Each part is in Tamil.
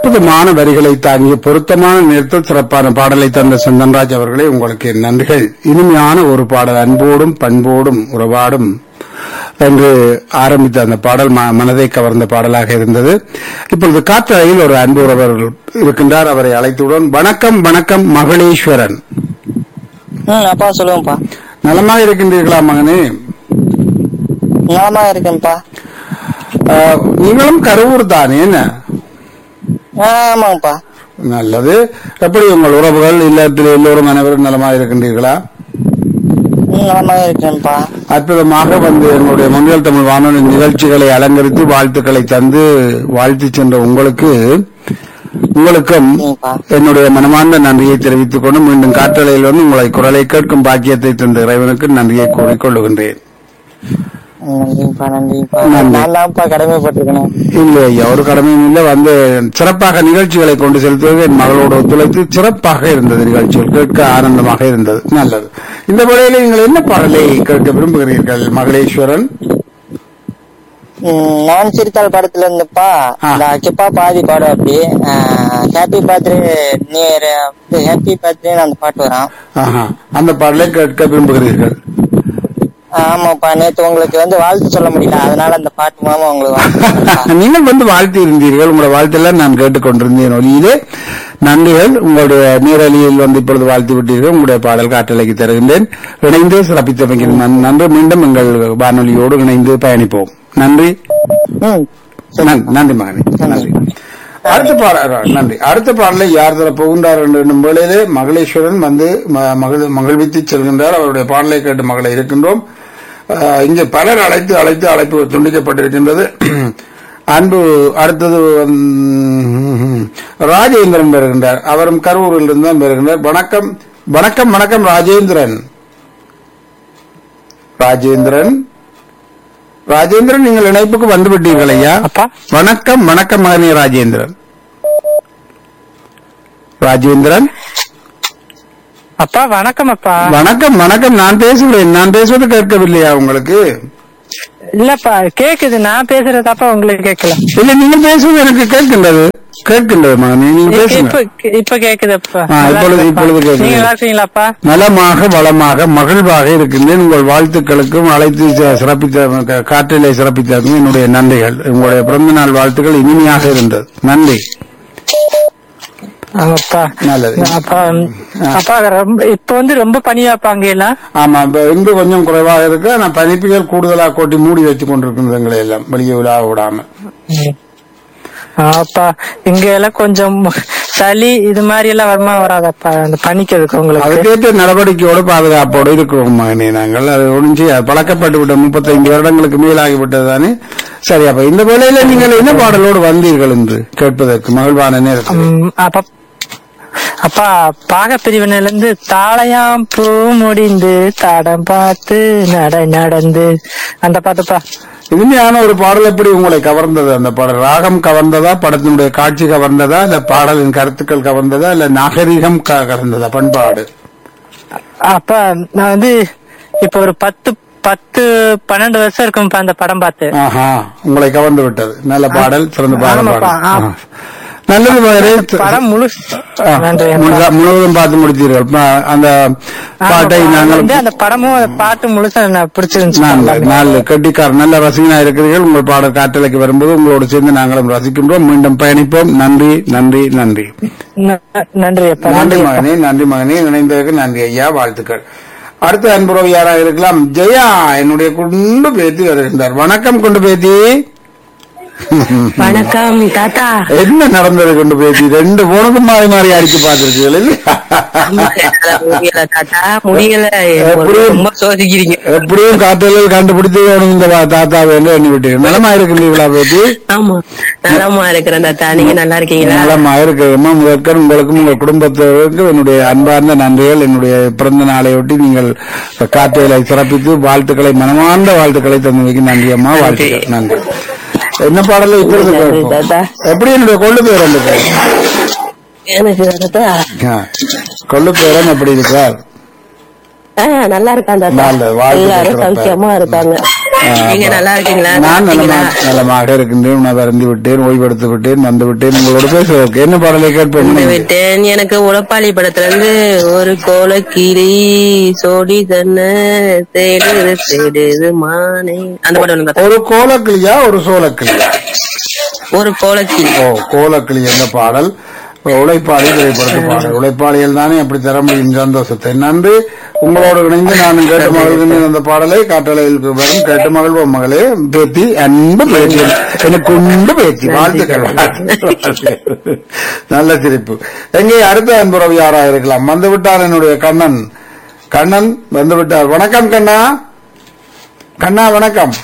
அற்புதமான வரிகளை தாங்கிய பொருத்தமான நேரத்தில் சிறப்பான பாடலை தந்த சந்தன்ராஜ் அவர்களே உங்களுக்கு என் நன்றிகள் இனிமையான ஒரு பாடல் அன்போடும் பண்போடும் உறவாடும் என்று ஆரம்பித்த அந்த பாடல் ம- மனதை கவர்ந்த பாடலாக இருந்தது இப்பொழுது காற்றலையில் ஒரு அன்பு உறவர் இருக்கின்றார் அவரை அழைத்துடன் வணக்கம் வணக்கம் மகளீஸ்வரன் ம் அப்பா சொல்லுங்கப்பா நலமாக இருக்கின்றீர்களா மகனே நலமா இருக்கேன்ப்பா ஆஹ், நீங்களும் கருவூர் தானே என்ன ஆ, ஆமாங்கப்பா நல்லது எப்படி உங்கள் உறவுகள் இல்லத்தில் எல்லோரும் அனைவரும் நலமாக இருக்கின்றீர்களா ம் நலமா இருக்கேன்ப்பா அற்புதமாக வந்து என்னுடைய முன்னில் தமிழ் வானொலி நிகழ்ச்சிகளை அலங்கரித்து வாழ்த்துக்களை தந்து வாழ்த்து சென்ற உங்களுக்கு உங்களுக்கும் சரிங்கப்பா என்னுடைய மனமார்ந்த நன்றியை தெரிவித்துக் கொண்டு மீண்டும் காற்றலையில் வந்து உங்களை குரலை கேட்கும் பாக்கியத்தை தந்த இறைவனுக்கு நன்றியை கூறிக்கொள்ளுகின்றேன் ம், நன்றிங்கப்பா நன்றிங்கப்பா நன்றி. நான் தான்ப்பா கடமைப்பட்டிருக்கணும் இல்லை ஐயா ஒரு கடமையும் இல்லை வந்து சிறப்பாக நிகழ்ச்சிகளை கொண்டு செலுத்துவது என் மகளோடு ஒத்துழைத்து சிறப்பாக இருந்தது நிகழ்ச்சிகள் கேட்க ஆனந்தமாக இருந்தது நல்லது இந்த வேளையில நீங்கள் என்ன பாடலை கேட்க விரும்புகிறீர்கள் மகளேஸ்வரன் ம், நான் சிரித்தால் படத்துல இருந்துப்பா ஆ. இந்த அக்கிப்பா பாதி பாடும் அப்படி happy birthday near happy birthday அந்த பாட்டு வரும் ஆஹா அந்த பாடலை கேட்க விரும்புகிறீர்கள் ஆமாப்பா நேத்து உங்களுக்கு வந்து வாழ்த்து சொல்ல முடியல அதனால அந்த பாட்டு மூலமா உங்களுக்கு வாழ்த்து சொல்றேன்ப்பா. நீங்கள் வந்து வாழ்த்தி இருந்தீர்கள் உங்களோட வாழ்த்தெல்லாம் நான் கேட்டுக்கொண்டிருந்தேன் ஒலியிலே நன்றிகள் உங்களுடைய நீரலியில் வந்து இப்பொழுது வாழ்த்து விட்டீர்கள் உங்களுடைய பாடல் காற்றலைக்கு தருகின்றேன் இணைந்து சிறப்பித்தமைக்கு நன்- நன்றி மீண்டும் எங்கள் வானொலியோடு இணைந்து பயணிப்போம் நன்றி ம் நன்- நன்றி மகனே நன்றி அடுத்த பாடல் நன்றி அடுத்த பாடலை யார் தர போகின்றார் என்று எண்ணும் வேளையிலே மகளேஸ்வரன் வந்து ம- மகிழ் மகிழ்வித்து செல்கின்றார் அவருடைய பாடலை கேட்டு மகளை இருக்கின்றோம் அஹ், இங்கே பலர் அழைத்து அழைத்து அழைப்பு துண்டிக்கப்பட்டிருக்கின்றது அன்பு அடுத்தது வந்து, ராஜேந்திரன் வருகின்றார் அவரும் கரூரில் இருந்து தான் வருகின்றார் வணக்கம் வணக்கம் வணக்கம் ராஜேந்திரன் ராஜேந்திரன் ராஜேந்திரன் நீங்கள் இணைப்புக்கு வந்து விட்டீர்கள் ஐயா அப்பா வணக்கம் வணக்கம் மகனே ராஜேந்திரன் ராஜேந்திரன் அப்பா வணக்கம் அப்பா வணக்கம் வணக்கம் நான் பேசுகிறேன் நான் பேசுவது கேட்கவில்லையா உங்களுக்கு இல்லப்பா கேக்குது நான் பேசுறது அப்பா உங்களுக்கு கேட்கல இல்ல நீங்க பேசுவது எனக்கு கேட்கின்றது கேட்கின்றது மகனே நீங்க இப்ப பேசுங்க இப்ப கேக்குதுப்பா ஆ, இப்பொழுது- இப்பொழுது கேக்குது. நீங்க நல்லா இருக்கீங்களாப்பா நலமாக வளமாக மகிழ்வாக இருக்கின்றேன் உங்கள் வாழ்த்துக்களுக்கும் அழைத்து ச- சிறப்பித்த க- காற்றிலே சிறப்பித்ததுக்கும் என்னுடைய நன்றிகள் உங்களுடைய பிறந்த நாள் வாழ்த்துக்கள் இனிமையாக இருந்தது நன்றி ஆமாப்பா நல்லது. அப்பா அப்பா ரொம்ப இப்ப வந்து ரொம்ப பனியாப்பா அங்க எல்லாம் ஆமா இப்ப இங்கு கொஞ்சம் குறைவாக இருக்கு ஆனா பனிப்புகள் கூடுதலா கொட்டி மூடி வச்சு கொண்டிருக்கின்றது எங்களை எல்லாம் வெளியே விழா விடாம அப்பா இங்க எல்லாம் கொஞ்சம் சளி இது மாதிரி எல்லாம் வருமா வராதப்பா அந்த பனிக்கிறதுக்கு உங்களுக்கு அதுக்கேற்ற நடவடிக்கையோடு பாதுகாப்போடு இருக்கிறோம் மகனே நாங்கள் அது ஒழிஞ்சு பழக்கப்பட்டு விட்ட முப்பத்தைந்து வருடங்களுக்கு மேலாகிவிட்டது தானே சரி அப்ப இந்த வேளையில நீங்கள் என்ன பாடலோடு வந்தீர்கள் என்று கேட்பதற்கு மகிழ்வான நேரத்தில் ம், அப்ப அப்பா பாக பிரிவினையில இருந்து தாளையாம் பூ முடிந்து தடம் பார்த்து நட நடந்து அந்த பாட்டுப்பா இனிமையான ஒரு பாடல் எப்படி உங்களை கவர்ந்தது அந்த பாடல் ராகம் கவர்ந்ததா படத்தினுடைய காட்சி கவர்ந்ததா இல்ல பாடலின் கருத்துக்கள் கவர்ந்ததா இல்ல நாகரிகம் க- கவர்ந்ததா பண்பாடு அப்பா நான் வந்து இப்ப ஒரு பத்து பத்து பன்னெண்டு வருஷம் இருக்கும்ப்பா அந்த படம் பார்த்து ஆஹா உங்களை கவர்ந்து விட்டது நல்ல பாடல் சிறந்த பாடல் ஆமாப்பா, ஆ. பாடல் நல்லது மகனே படம் முழு ஆ, நன்றி முழுதா- முழுவதும் பார்த்து முடித்தீர்கள் ப- அந்த பாட்டை ஆமாப்பா, நாங்கள் வந்து அந்த படமும் அந்த பாட்டு முழுசா எனக்கு பிடிச்சிருந்துச்சு நல்ல நல்ல கெட்டிக்கார் நல்ல ரசிகனா இருக்கிறீர்கள் உங்கள் பாடல் காற்றலைக்கு வரும்போது உங்களோடு சேர்ந்து நாங்களும் ரசிக்கின்றோம் மீண்டும் பயணிப்போம் நன்றி நன்றி நன்றி ந- நன்றி அப்பா நன்றி நன்றி அப்பா. மகனே நன்றி மகனே இணைந்ததற்கு நன்றி ஐயா வாழ்த்துக்கள் அடுத்த அன்புறவு யாராக இருக்கலாம் ஜெயா என்னுடைய குண்டு பேத்தி வருகின்றார் வணக்கம் குண்டு பேத்தி வணக்கம் தாத்தா என்ன நடந்தது குண்டு பேத்தி ரெண்டு போனதும் மாறி மாறி அடிச்சு பார்த்திருக்கீர்கள் இல்லையா? ஆமா, என்னால முடியல தாத்தா முடியல எப்படியும் ரொம்ப சோதிக்கிறீங்க எப்படியும் காற்றலில் கண்டுபிடித்து வேணும் இந்த வா- தாத்தாவை என்று எண்ணி விட்டீர்கள் நலமா இருக்கின்றீர்களா பேத்தி ஆமா நலமா இருக்கிறேன் தாத்தா நீங்க நல்லா இருக்கீங்களா நலமா இருக்கிறோமா முதற்கர் உங்களுக்கும் உங்கள் குடும்பத்தினருக்கும் என்னுடைய அன்பார்ந்த நன்றிகள் என்னுடைய பிறந்த நாளையொட்டி நீங்கள் காற்றலை சிறப்பித்து வாழ்த்துக்களை மனமார்ந்த வாழ்த்துக்களை தந்தமைக்கு நன்றி அம்மா வாழ்த்துக்கள் நன்றி என்ன பாடலை இப்பொழுது நன்றி, கேட்போம். தாத்தா. எப்படி என்னுடைய கொள்ளு பேர் அந்த பேர் எனக்கு தாத்தா ஆ. கொள்ளு பேரன் எப்படி இருக்கார் ஆ, நல்லா இருக்கான் தாத்தா நல்ல, வாழ்த்துக்கள் எல்லாரும் சிறப்பா. சௌக்கியமா இருக்காங்க நீங்க நல்லா இருக்கீங்களா நான் சாப்பிட்டீங்களா? நலமாக நலமாக இருக்கின்றேன் நான் வறந்து விட்டேன் ஓய்வெடுத்து விட்டேன் வந்து விட்டேன் உங்களோட பேசுவதற்கு என்ன பாடலை கேட்பேன் வந்து விட்டேன் எனக்கு உழப்பாளி படத்துல இருந்து ஒரு கோலக்கிளி சோடி கண்ணு தேடுது தேடுது மானே அந்த படம் ஒண்ணு பார்த்தேன். ஒரு கோலக்கிளியா ஒரு சோளக்கிளியா ஒரு கோலக்கிளி ஓ கோலக்கிளி என்ற பாடல் உழைப்பாளி திரைப்படத்து பாடல் உழைப்பாளிகள் தானே அப்படி தர முடியும் சந்தோஷத்தை நன்றி உங்களோடு இணைந்து நான் கேட்டு மகிழ்கின்றேன் அந்த பாடலை காட்டலையில் வரும் கேட்டு மகிழ்வோம் மகளே பேத்தி அன்பு பேத்தி எனக்கு உண்டு பேத்தி வாழ்த்துக்கள் வாழ்த்துக்கள். நல்ல சிரிப்பு எங்கே அடுத்த அன்புறவு யாராக இருக்கலாம் வந்து விட்டார் என்னுடைய கண்ணன் கண்ணன் வந்து விட்டார் வணக்கம் கண்ணா கண்ணா வணக்கம்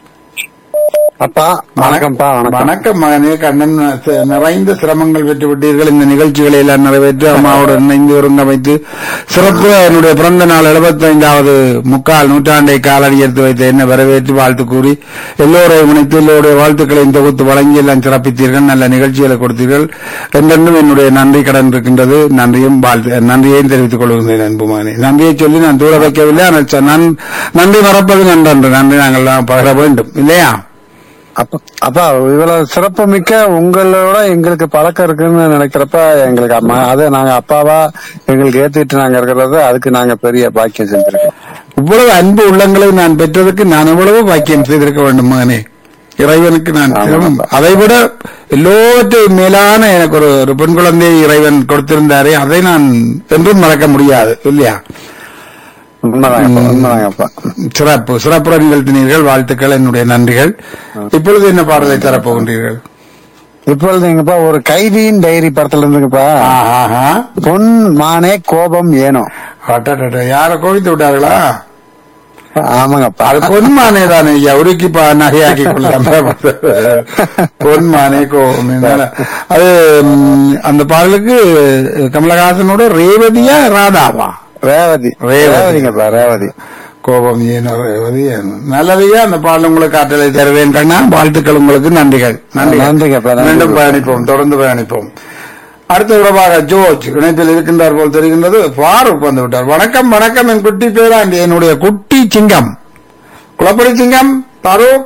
அப்பா வணக்கம்ப்பா வணக்கம் வணக்கம் மகனே கண்ணன் ச- நிறைந்த சிரமங்கள் பெற்று விட்டீர்கள் இந்த நிகழ்ச்சிகளை எல்லாம் நிறைவேற்றி அம்மாவோடு இணைந்து ஒருங்கமைத்து சிறப்பு என்னுடைய பிறந்த நாள் எழுபத்தைந்தாவது முக்கால் நூற்றாண்டை காலடி எடுத்து வைத்த என்ன வரவேற்று வாழ்த்து கூறி எல்லோரையும் இணைத்து எல்லோருடைய வாழ்த்துக்களையும் தொகுத்து வழங்கி எல்லாம் சிறப்பித்தீர்கள் நல்ல நிகழ்ச்சிகளை கொடுத்தீர்கள் என்றென்றும் என்னுடைய நன்றி கடன் இருக்கின்றது நன்றியும் வாழ்த்து நன்றியையும் தெரிவித்துக் கொள்கின்றேன் அன்பு மகனே நன்றியை சொல்லி நான் தூர வைக்கவில்லை ஆனால் ச- நன்- நன்றி மறப்பது நன்றன்று நன்றி நாங்கள் பகிர வேண்டும் இல்லையா அப்பா அப்பா இவ்வளவு சிறப்பு மிக்க உங்களோட எங்களுக்கு பழக்கம் இருக்குன்னு நினைக்கிறப்ப எங்களுக்கு அம்மா அதை நாங்க அப்பாவா எங்களுக்கு ஏத்துக்கிட்டு நாங்க இருக்கிறது அதுக்கு நாங்க பெரிய பாக்கியம் செஞ்சிருக்கோம் இவ்வளவு அன்பு உள்ளங்களை நான் பெற்றதற்கு நான் எவ்வளவு பாக்கியம் செய்திருக்க வேண்டும் மகனே இறைவனுக்கு நான் ஆமாம். சிரமம். அதைவிட எல்லோற்றையும் மேலான எனக்கு ஒரு ஒரு பெண் குழந்தையை இறைவன் கொடுத்திருந்தாரே அதை நான் என்றும் மறக்க முடியாது இல்லையா உண்மைதாங்கப்பா உண்மைதாங்கப்பா சிறப்பு சிறப்புற நிகழ்த்தினீர்கள் வாழ்த்துக்கள் என்னுடைய நன்றிகள் இப்பொழுது என்ன பாடலை தரப்போகின்றீர்கள் இப்பொழுது எங்கப்பா ஒரு கைதியின் டைரி படத்துல இருந்துங்கப்பா ஆஹா பொன் மானே கோபம் ஏனோ அட்டடட யார கோவித்து விட்டார்களா ஆமாங்கப்பா அது பொன்மானே தானே ஐயா உருக்கி பா நகையாக்கி கொள்ளலாம் பொன்மானே கோபம் என்னடா? அது ம், அந்த பாடலுக்கு கமலஹாசனோட ரேவதியா ராதாவா ரேவதி ரேவதி. ரேவதிங்கப்பா ரேவதி கோபம் ஏனோ ரேவதி ஏனோ நல்லதையா அந்த பாடல் உங்களுக்கு காற்றலை தருவேன் கண்ணா வாழ்த்துக்கள் உங்களுக்கு நன்றிகள் நன்றிங்கப்பா, நன்றி. மீண்டும் பயணிப்போம் தொடர்ந்து பயணிப்போம் அடுத்த உறவாக ஜோர்ஜ் இணைப்பில் இருக்கின்றார் போல் தெரிகின்றது ஃபாரூக் வந்து விட்டார் வணக்கம் வணக்கம் என் குட்டி பேராண்டி என்னுடைய குட்டி சிங்கம் குளப்படி சிங்கம் ஃபாரூக்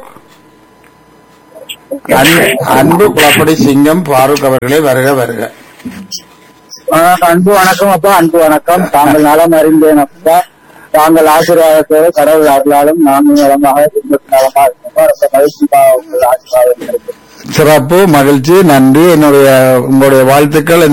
அன்பு- அன்பு குளப்படி சிங்கம் ஃபாரூக் அவர்களே வருக வருக அன்பு வணக்கம் அப்பா அன்பு வணக்கம் தாங்கள் நலம் அறிந்தேன் அப்பா தாங்கள் ஆசீர்வாதத்தோடு கடவுள் அருளாலும் நானும் நலமாக குடும்பத்தில் நலமாக இருக்கப்பா ரொம்ப மகிழ்ச்சி உங்கள் ஆசீர்வாதம் கிடைக்கும் சிறப்பு மகிழ்ச்சி நன்றி என்னுடைய உங்களுடைய வாழ்த்துக்கள்